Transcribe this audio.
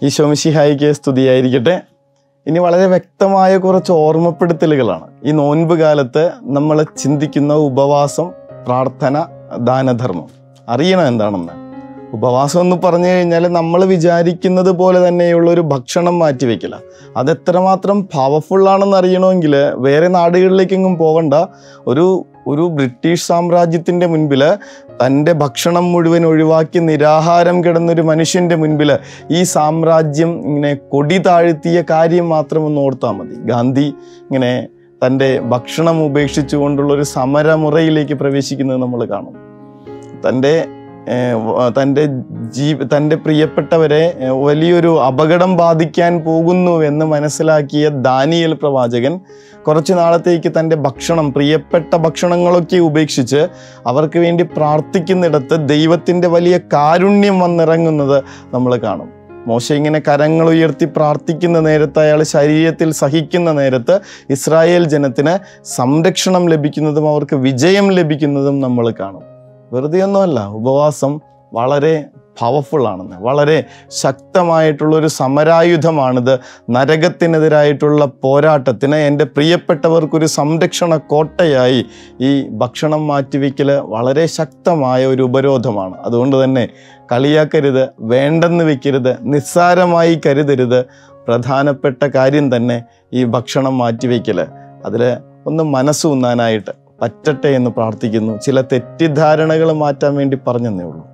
ഈശോമിഷിഹായിക്ക് സ്തുതിയായിരിക്കട്ടെ ഇനി വളരെ വ്യക്തമായ കുറച്ച് ഓർമ്മപ്പെടുത്തലുകളാണ് ഈ നോൻപ് കാലത്ത് നമ്മൾ ചിന്തിക്കുന്ന ഉപവാസം പ്രാർത്ഥന ദാനധർമ്മം അറിയണം എന്താണെന്ന് ഉപവാസം എന്ന് പറഞ്ഞു കഴിഞ്ഞാൽ നമ്മൾ വിചാരിക്കുന്നത് പോലെ തന്നെയുള്ള ഒരു ഭക്ഷണം മാറ്റിവെക്കില്ല അത് എത്രമാത്രം പവർഫുൾ ആണെന്ന് അറിയണമെങ്കിൽ വേറെ നാടുകളിലേക്കെങ്ങും പോകണ്ട ഒരു ഒരു ബ്രിട്ടീഷ് സാമ്രാജ്യത്തിൻ്റെ മുൻപിൽ തൻ്റെ ഭക്ഷണം മുഴുവൻ ഒഴിവാക്കി നിരാഹാരം കിടന്നൊരു മനുഷ്യൻ്റെ മുൻപിൽ ഈ സാമ്രാജ്യം ഇങ്ങനെ കൊടി താഴ്ത്തിയ കാര്യം മാത്രം ഒന്ന് ഓർത്താൽ മതി ഗാന്ധി ഇങ്ങനെ തൻ്റെ ഭക്ഷണം ഉപേക്ഷിച്ചുകൊണ്ടുള്ള ഒരു സമരമുറയിലേക്ക് പ്രവേശിക്കുന്നത് നമ്മൾ കാണും തൻ്റെ ഏഹ്, വ- തൻ്റെ ജീ തൻ്റെ പ്രിയപ്പെട്ടവരെ ഏഹ്, വലിയൊരു അപകടം ബാധിക്കാൻ പോകുന്നു എന്ന് മനസ്സിലാക്കിയ ദാനിയൽ പ്രവാചകൻ കുറച്ച് നാളത്തേക്ക് തൻ്റെ ഭക്ഷണം പ്രിയപ്പെട്ട ഭക്ഷണങ്ങളൊക്കെ ഉപേക്ഷിച്ച് അവർക്ക് വേണ്ടി പ്രാർത്ഥിക്കുന്നിടത്ത് ദൈവത്തിൻ്റെ വലിയ കാരുണ്യം വന്നിറങ്ങുന്നത് നമ്മൾ കാണും മോശ ഇങ്ങനെ കരങ്ങൾ ഉയർത്തി പ്രാർത്ഥിക്കുന്ന നേരത്ത് അയാൾ ശരീരത്തിൽ സഹിക്കുന്ന നേരത്ത് ഇസ്രായേൽ ജനത്തിന് സംരക്ഷണം ലഭിക്കുന്നതും അവർക്ക് വിജയം ലഭിക്കുന്നതും നമ്മൾ കാണും വെറുതെ ഒന്നുമല്ല ഉപവാസം വളരെ പവർഫുൾ ആണെന്ന് വളരെ ശക്തമായിട്ടുള്ളൊരു സമരായുധമാണിത് നരകത്തിനെതിരായിട്ടുള്ള പോരാട്ടത്തിന് എൻ്റെ പ്രിയപ്പെട്ടവർക്കൊരു സംരക്ഷണ കോട്ടയായി ഈ ഭക്ഷണം മാറ്റിവെക്കൽ വളരെ ശക്തമായ ഒരു ഉപരോധമാണ് അതുകൊണ്ട് തന്നെ കളിയാക്കരുത് വേണ്ടെന്ന് വെക്കരുത് നിസ്സാരമായി കരുതരുത് പ്രധാനപ്പെട്ട കാര്യം തന്നെ ഈ ഭക്ഷണം മാറ്റിവെക്കൽ അതിൽ ഒന്ന് മനസ്സൂന്നാനായിട്ട് പറ്റട്ടെ എന്ന് പ്രാർത്ഥിക്കുന്നു ചില തെറ്റിദ്ധാരണകൾ മാറ്റാൻ വേണ്ടി പറഞ്ഞെന്നേ ഉള്ളൂ